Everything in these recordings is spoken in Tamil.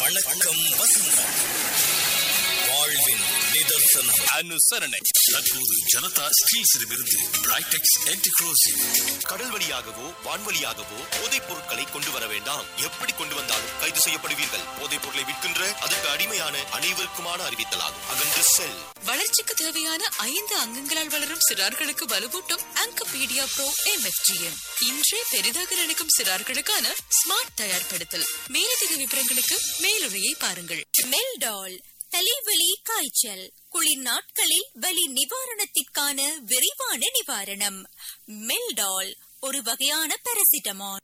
வணக்கம் வசந்தம் வாழ்வின் நிதர்சனம் அனுசரணை தற்போது ஜனதா ஸ்டீல்ஸிடமிருந்து பிரைடெக்ஸ் என்டிக்ரோசிவ் கடல் வழியாகவோ வான்வழியாகவோ போதைப் பொருட்களை கொண்டு வர வேண்டாம் எப்படி கொண்டு வந்தாலும் கைது செய்யப்படுவீர்கள் போதைப் பொருளை விற்கின்ற அதற்கு அடிமையான அனைவருக்குமான அறிவித்தலாகும் அகன்று செல் வளர்ச்சிக்கு தேவையான ஐந்து அங்கங்களால் வளரும் சிறார்களுக்கு வலுவூட்டும் ஆங்கபீடியா ப்ரோ எம்எஃப்ஜிஎம் இன்றே பெரிதாக நினைக்கும் சிறார்களுக்கான ஸ்மார்ட் தயார்படுத்தல் மேலதிக விவரங்களுக்கு மேலுரையை பாருங்கள் மெல்டால் தலைவலி காய்ச்சல் குளிர் நாட்களில் வலி நிவாரணத்திற்கான விரைவான நிவாரணம் மெல்டால் ஒரு வகையான பாராசிட்டமால்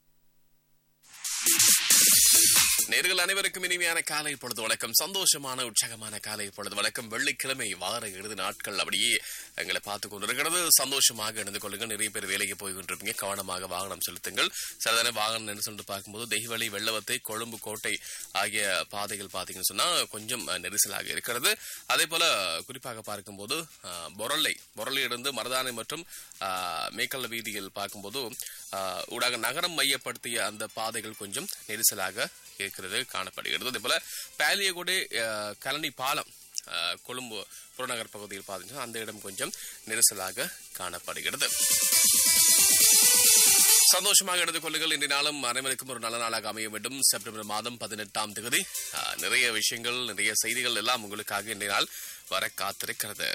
நேர்கள் அனைவருக்கும் இனிமையான காலை பொழுது வணக்கம் சந்தோஷமான உற்சாகமான காலை பொழுது வணக்கம் வெள்ளிக்கிழமை வார இறுதி நாட்கள் அப்படியே எங்களை பார்த்து கொண்டிருக்கிறது சந்தோஷமாக இணைந்து கொள்ளுங்க நிறைய பேர் வேலைக்கு போய் கொண்டிருப்பீங்க கவனமாக வாகனம் செலுத்துங்கள் சிலதான வாகனம் என்ன சொல்லிட்டு பார்க்கும்போது தெய்வலி வெள்ளவத்தை கொழும்பு கோட்டை ஆகிய பாதைகள் பார்த்தீங்கன்னு சொன்னா கொஞ்சம் அஹ், நெரிசலாக இருக்கிறது அதே போல குறிப்பாக பார்க்கும்போது அஹ், பொரளை பொரளையிலிருந்து மருதானை மற்றும் அஹ், மேக்கல்ல வீதியில் பார்க்கும்போது அஹ், ஊடாக நகரம் மையப்படுத்திய அந்த பாதைகள் கொஞ்சம் நெரிசலாக இருக்கிறது காணப்படுகிறது அதே போல பேலியகுடி அஹ், கலனி பாலம் அஹ், கொழும்பு புறநகர் பகுதியில் பார்த்தீங்கன்னா அந்த இடம் கொஞ்சம் நெரிசலாக காணப்படுகிறது சந்தோஷமாக எடுத்துக் கொள்ளுங்கள் இன்றைய நாளும் அனைவருக்கும் ஒரு நல்ல நாளாக அமைய வேண்டும் செப்டம்பர் மாதம் பதினெட்டாம் தேதி அஹ், நிறைய விஷயங்கள் நிறைய செய்திகள் எல்லாம் உங்களுக்காக இன்றைய நாள் வர காத்திருக்கிறது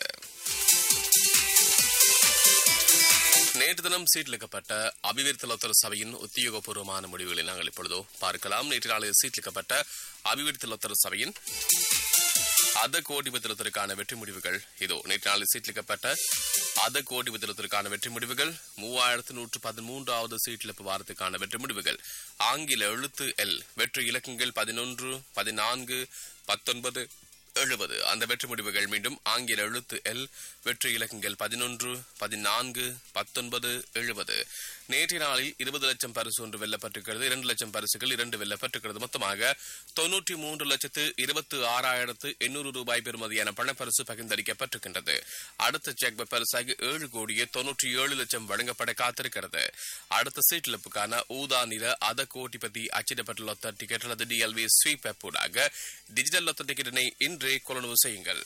நேற்று தினம் சீட்லிக்கப்பட்ட அபிவிருத்தலோத்தர சபையின் உத்தியோகபூர்வமான முடிவுகளை நாங்கள் இப்பொழுதோ பார்க்கலாம் நேற்று நாளில் சீட்லிக்கப்பட்ட அபிவிருத்தலோத்தர சபையின் அத கோடி விதத்திற்கான வெற்றி முடிவுகள் இதோ நேற்று நாளில் சீட்லிக்கப்பட்ட அத கோடி விதத்திற்கான வெற்றி முடிவுகள் மூவாயிரத்து நூற்று பதிமூன்றாவது சீட்டிழப்பு வாரத்துக்கான வெற்றி முடிவுகள் ஆங்கில எழுத்து எல் வெற்றி இலக்கங்கள் பதினொன்று பதினான்கு பத்தொன்பது எழுபது அந்த வெற்றி முடிவுகள் மீண்டும் ஆங்கில எழுத்து எல் வெற்றி இலக்கங்கள் பதினொன்று பதினான்கு பத்தொன்பது எழுபது நேற்றைய நாளில் இருபது லட்சம் பரிசு ஒன்று வெல்லப்பட்டிருக்கிறது இரண்டு லட்சம் பரிசுகள் இரண்டு வெல்லப்பட்டிருக்கிறது மொத்தமாக தொன்னூற்றி மூன்று லட்சத்து இருபத்தி ஆறாயிரத்து எண்ணூறு ரூபாய் பெறுமதியான பணப்பரிசு பகிர்ந்தளிக்கப்பட்டிருக்கின்றது அடுத்த செக் பரிசாக ஏழு கோடியே தொன்னூற்றி ஏழு லட்சம் வழங்கப்பட காத்திருக்கிறது அடுத்த சீட்டிழப்புக்கான ஊதா நிற அத கோட்டிபதி அச்சிடப்பட்ட லொத்த டிக்கெட் அல்லது டிஎல்வி ஸ்வீப் ஆப் ஊடாக டிஜிட்டல் லொத்த டிக்கெட்டினை இன்றே கொள்ளவு செய்யுங்கள்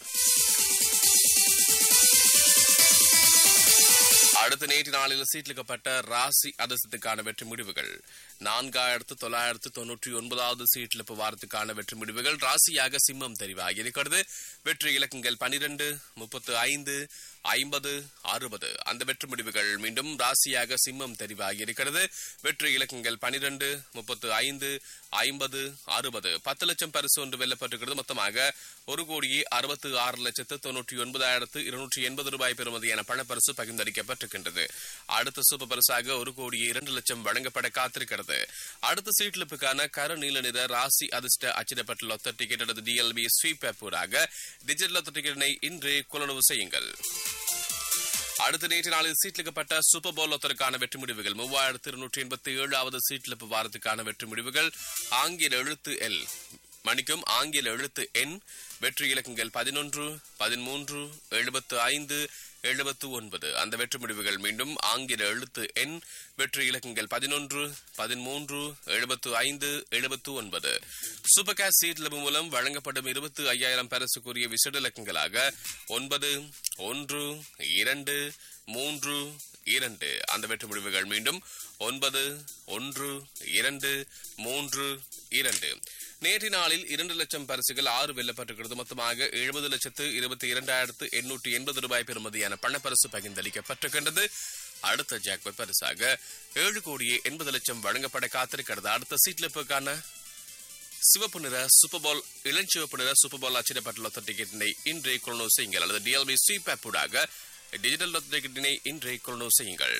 அடுத்த நேற்று நாளில் சீட்லிக்கப்பட்ட ராசி அதிர்ஷ்டத்துக்கான வெற்றி முடிவுகள் நான்காயிரத்து தொள்ளாயிரத்து தொன்னூற்றி ஒன்பதாவது சீட்டிழப்பு வாரத்துக்கான வெற்றி முடிவுகள் ராசியாக சிம்மம் தெரிவாகி இருக்கிறது வெற்றி இலக்கங்கள் பனிரெண்டு முப்பத்து ஐந்து ஐம்பது அறுபது அந்த வெற்றி முடிவுகள் மீண்டும் ராசியாக சிம்மம் தெரிவாகி இருக்கிறது வெற்றி இலக்கங்கள் பனிரெண்டு முப்பத்து ஐந்து ஐம்பது அறுபது பத்து லட்சம் பரிசு ஒன்று வெல்லப்பட்டிருக்கிறது மொத்தமாக ஒரு கோடியே அறுபத்து ஆறு லட்சத்து தொன்னூற்றி ஒன்பதாயிரத்து இருநூற்றி எண்பது ரூபாய் பெறுமதியான பணப்பரிசு பகிர்ந்தளிக்கப்பட்டிருக்கின்றது அடுத்த சூப்பர் பரிசாக ஒரு கோடியே இரண்டு லட்சம் வழங்கப்பட காத்திருக்கிறது அடுத்த சீட்லிப்புக்கான கரு நீல நிற ராசி அதிர்ஷ்ட அச்சிடப்பட்ட லொத்த டிக்கெட் அல்லது டிஎல்பி ஸ்வீப் ஆப் ஊடாக டிஜிட்டல் லொத்த டிக்கெட்டினை இன்று கொள்ளளவு செய்யுங்கள் அடுத்த நேற்று நாளில் சீட்லிக்கப்பட்ட சூப்பர் போல் ஒத்தருக்கான வெற்றி முடிவுகள் மூவாயிரத்து இருநூற்றி எண்பத்தி ஏழாவது சீட்லிப்பு வாரத்துக்கான வெற்றி முடிவுகள் ஆங்கில எழுத்து எல் மணிக்கும் ஆங்கில எழுத்து எண் வெற்றி இலக்கங்கள் பதினொன்று பதிமூன்று எழுபத்து ஐந்து எழுபத்து ஒன்பது அந்த வெற்றி முடிவுகள் மீண்டும் ஆங்கில எழுத்து எண் வெற்றி இலக்கங்கள் பதினொன்று பதிமூன்று எழுபத்து ஐந்து எழுபத்து ஒன்பது சூப்பர் கேஷ் சீட் லபு மூலம் வழங்கப்படும் இருபத்து ஐயாயிரம் பரிசுக்குரிய விசேட இலக்கங்களாக ஒன்பது ஒன்று இரண்டு மூன்று இரண்டு அந்த வெற்றி முடிவுகள் மீண்டும் ஒன்பது ஒன்று இரண்டு மூன்று இரண்டு நேற்று நாளில் இரண்டு லட்சம் பரிசுகள் ஆறு வெல்லப்பட்டிருக்கிறது மொத்தமாக எழுபது லட்சத்து இருபத்தி இரண்டாயிரத்து எண்ணூற்றி எண்பது ரூபாய் பெறுமதியான பணப்பரிசு பகிர்ந்தளிக்கப்பட்டிருக்கின்றது அடுத்த ஜாக்பட் பரிசாக ஏழு கோடியே எண்பது லட்சம் வழங்கப்பட காத்திருக்கிறது அடுத்த சீட்லிப்புக்கான சிவப்பு நிற சூப்பர் பால் இளஞ்சிவப்பு நிற சூப்பர் பால் அச்சிடப்பட்ட லொத்த டிக்கெட்டினை இன்றே கொள்ளோ செய்யுங்கள் அல்லது டிஎல்பி ஸ்வீப் ஆப் ஊடாக டிஜிட்டல் லொத்த டிக்கெட்டினை இன்றே கொள்ளோ செய்யுங்கள்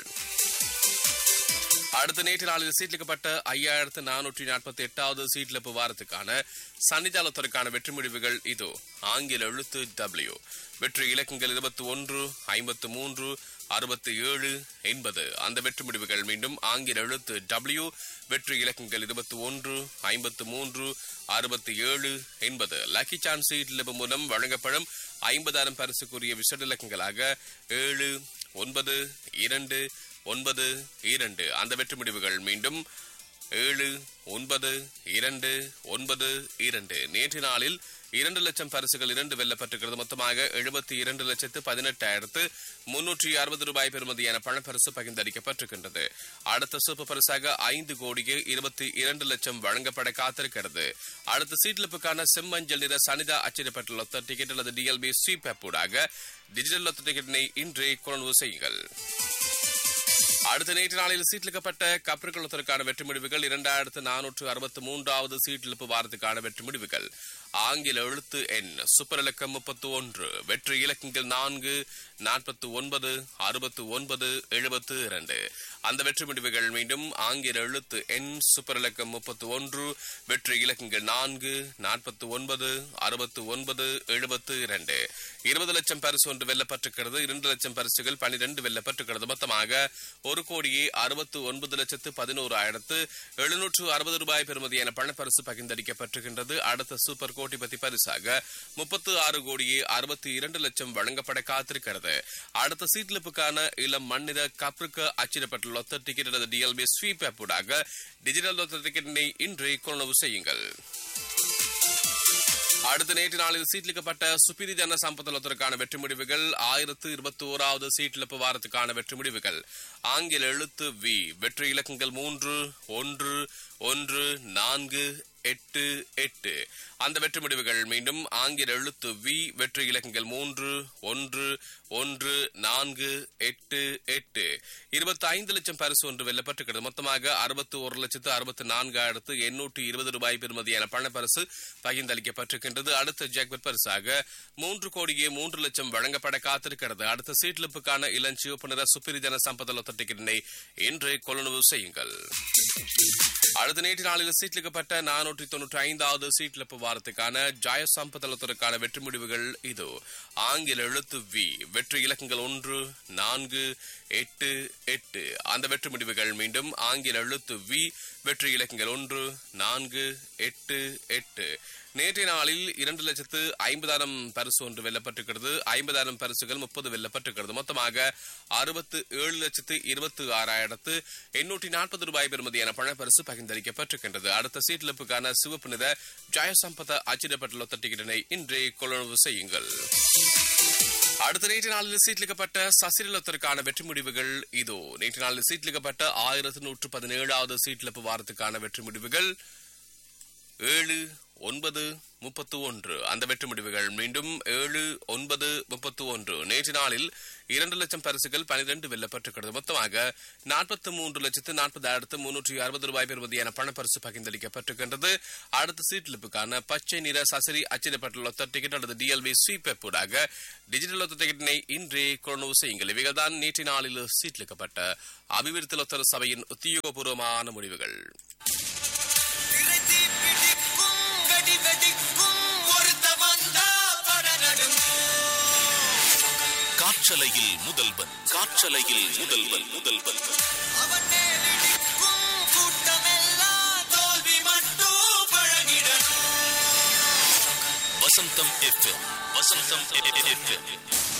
அடுத்த நேற்று நாளில் சீட்லிக்கப்பட்ட ஐயாயிரத்து நானூற்றி நாற்பத்தி எட்டாவது சீட்லப்பு வாரத்துக்கான சன்னிதானத்திற்கான வெற்றி முடிவுகள் இதோ ஆங்கில எழுத்து டபிள்யூ வெற்றி இலக்கங்கள் இருபத்தி ஒன்று ஐம்பத்து மூன்று அறுபத்தி ஏழு எண்பது அந்த வெற்றி முடிவுகள் மீண்டும் ஆங்கில எழுத்து டபிள்யூ வெற்றி இலக்கங்கள் இருபத்தி ஒன்று ஐம்பத்து மூன்று அறுபத்தி ஏழு எண்பது லக்கி சான்ஸ் சீட்லிப்பு மூலம் வழங்கப்படும் ஐம்பதாயிரம் பரிசுக்குரிய விசேட இலக்கங்களாக ஏழு ஒன்பது இரண்டு ஒன்பது இரண்டு அந்த வெற்றி முடிவுகள் மீண்டும் ஏழு ஒன்பது இரண்டு ஒன்பது இரண்டு நேற்று நாளில் இரண்டு லட்சம் பரிசுகள் இரண்டு வெல்லப்பட்டிருக்கிறது மொத்தமாக எழுபத்தி இரண்டு லட்சத்து பதினெட்டாயிரத்து முன்னூற்றி அறுபது ரூபாய் பெறுமதியான பணப்பரிசு பகிர்ந்தளிக்கப்பட்டிருக்கின்றது அடுத்த சூப்பர் பரிசாக ஐந்து கோடியே இருபத்தி இரண்டு லட்சம் வழங்கப்பட காத்திருக்கிறது அடுத்த சீட்லிப்புக்கான செம்மஞ்சள் நிற சனிதா அச்சிடப்பட்ட லொத்த டிக்கெட் அல்லது டிஎல்பி ஸ்வீப் ஊடாக டிஜிட்டல் லொத்த டிக்கெட்டினை இன்றே கொள்வனவு செய்யுங்கள் அடுத்த நேற்று நாளில் சீட்லிக்கப்பட்ட கப்பற்குளத்திற்கான வெற்றி முடிவுகள் இரண்டாயிரத்து நானூற்று அறுபத்தி மூன்றாவது சீட்டிழப்பு வாரத்துக்கான வெற்றி முடிவுகள் ஆங்கில எழுத்து எண் சூப்பர் இலக்கம் முப்பத்து ஒன்று வெற்றி இலக்கங்கள் நான்கு நாற்பத்தி ஒன்பது அறுபத்து ஒன்பது எழுபத்து இரண்டு அந்த வெற்றி முடிவுகள் மீண்டும் ஆங்கில எழுத்து எண் சூப்பர் இலக்கம் முப்பத்து ஒன்று வெற்றி இலக்கங்கள் நான்கு நாற்பத்தி ஒன்பது அறுபத்து ஒன்பது எழுபத்து இரண்டு இருபது லட்சம் பரிசு ஒன்று வெல்லப்பட்டிருக்கிறது இரண்டு லட்சம் பரிசுகள் பனிரெண்டு வெல்லப்பட்டிருக்கிறது மொத்தமாக ஒரு கோடியே அறுபத்து ஒன்பது லட்சத்து பதினோராயிரத்து எழுநூற்று அறுபது ரூபாய் பெறுமதியான பணப்பரிசு பகிர்ந்தளிக்கப்பட்டிருக்கின்றது அடுத்த சூப்பர் கோட்டிபதி பரிசாக முப்பத்து ஆறு கோடியே அறுபத்தி இரண்டு லட்சம் வழங்கப்பட காத்திருக்கிறது அடுத்த சீட்லிப்புக்கான இளம் மண்ணிற கப்ருக்கு அச்சிடப்பட்ட லொத்த டிக்கெட் அல்லது டிஎல்பி ஸ்வீப் ஆப் ஊடாக டிஜிட்டல் லொத்த டிக்கெட்டினை இன்று கொள்ளவு செய்யுங்கள் அடுத்த நேற்று நாளில் சீட்லிக்கப்பட்ட சுப்பிரி ஜன சம்பத்தலத்திற்கான வெற்றி முடிவுகள் ஆயிரத்து இருபத்தி ஓராவது சீட்டிழப்பு வாரத்துக்கான வெற்றி முடிவுகள் ஆங்கில எழுத்து வி வெற்றி இலக்கங்கள் மூன்று ஒன்று ஒன்று நான்கு எட்டு எட்டு அந்த வெற்றி முடிவுகள் மீண்டும் ஆங்கில எழுத்து வி வெற்றி இலக்கங்கள் மூன்று ஒன்று ஒன்று நான்கு எட்டு எட்டு இருபத்தி ஐந்து லட்சம் பரிசு ஒன்று வெல்லப்பட்டிருக்கிறது மொத்தமாக அறுபத்தி ஒரு லட்சத்து அறுபத்தி நான்காயிரத்து எண்ணூற்றி இருபது ரூபாய் பெறுமதியான பணப்பரிசு பகிர்ந்தளிக்கப்பட்டிருக்கின்றது அடுத்த ஜாக்பெட் பரிசாக மூன்று கோடியே மூன்று லட்சம் வழங்கப்பட காத்திருக்கிறது அடுத்த சீட்லிப்புக்கான இளஞ்சிவப்பு நிற சுப்பிரி ஜன சம்பதலொத்த டிக்கெட்டினை இன்று கொள்ளுணவு செய்யுங்கள் அடுத்த நேற்று நாளில் சீட்லிக்கப்பட்ட நானூற்றி தொன்னூற்றி ஐந்தாவது சீட்லிப்பு வாரத்துக்கான ஜாய சம்பதளத்திற்கான வெற்றி முடிவுகள் இது ஆங்கில எழுத்து வி வெற்றி இலக்கங்கள் ஒன்று நான்கு எட்டு எட்டு அந்த வெற்றி முடிவுகள் மீண்டும் ஆங்கில எழுத்து வி வெற்றி இலக்கங்கள் ஒன்று நான்கு எட்டு எட்டு நேற்றைய நாளில் இரண்டு லட்சத்து ஐம்பதாயிரம் பரிசு ஒன்று வெல்லப்பட்டிருக்கிறது ஐம்பதாயிரம் பரிசுகள் முப்பது வெல்லப்பட்டிருக்கிறது மொத்தமாக அறுபத்து ஏழு லட்சத்து இருபத்தி ஆறாயிரத்து எண்ணூற்றி நாற்பது ரூபாய் பெறுமதியான பணப்பரிசு பகிர்ந்தளிக்கப்பட்டிருக்கின்றது அடுத்த சீட்டிழப்புக்கான சிவப்பு நிற ஜெயசம்பத அச்சிடப்பட்ட லொத்த டிக்கெட்டினை இன்றே கொள்ளளவு செய்யுங்கள் அடுத்த நேற்று நாளில் சீட்லிக்கப்பட்ட சசிரலத்திற்கான வெற்றி முடிவுகள் இதோ நேற்று நாளில் சீட்லிக்கப்பட்ட ஆயிரத்து நூற்று பதினேழாவது சீட்லிப்பு வாரத்துக்கான வெற்றி முடிவுகள் ஏழு ஒன்பது முப்பத்து ஒன்று அந்த வெற்றி முடிவுகள் மீண்டும் ஏழு ஒன்பது முப்பத்து ஒன்று நேற்று நாளில் இரண்டு லட்சம் பரிசுகள் பனிரெண்டு வெல்லப்பட்டிருக்கிறது மொத்தமாக நாற்பத்தி மூன்று லட்சத்து நாற்பதாயிரத்து முன்னூற்றி அறுபது ரூபாய் பெறுமதியான பணப்பரிசு பகிர்ந்தளிக்கப்பட்டிருக்கின்றது அடுத்த சீட்லிப்புக்கான பச்சை நிற சசரி அச்சிடப்பட்ட லொத்த டிக்கெட் அல்லது டிஎல்பி ஸ்வீப் ஊடாக டிஜிட்டல் லொத்த டிக்கெட்டினை இன்றே கொள்ளுவு செய்யுங்கள் இவைகள் தான் நேற்று நாளில் சீட்லிக்கப்பட்ட அபிவிருத்தி லொத்தர் சபையின் உத்தியோகபூர்வமான முடிவுகள் காற்றலையில் முதல்வன் காற்றலையில் முதல்வன் முதல்வன் வசந்தம் எஃப்எம் வசந்தம் எஃப்எம்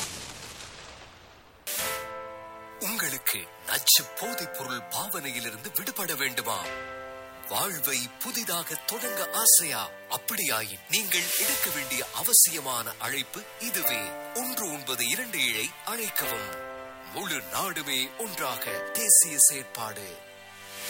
உங்களுக்கு நச்சு போதைப் பொருள் பாவனையிலிருந்து விடுபட வேண்டுமா வாழ்வை புதிதாக தொடங்க ஆசையா அப்படியாயின் நீங்கள் எடுக்க வேண்டிய அவசியமான அழைப்பு இதுவே ஒன்று ஒன்பது இரண்டு ஏழை அழைக்கவும் முழு நாடுமே ஒன்றாக தேசிய செயற்பாடு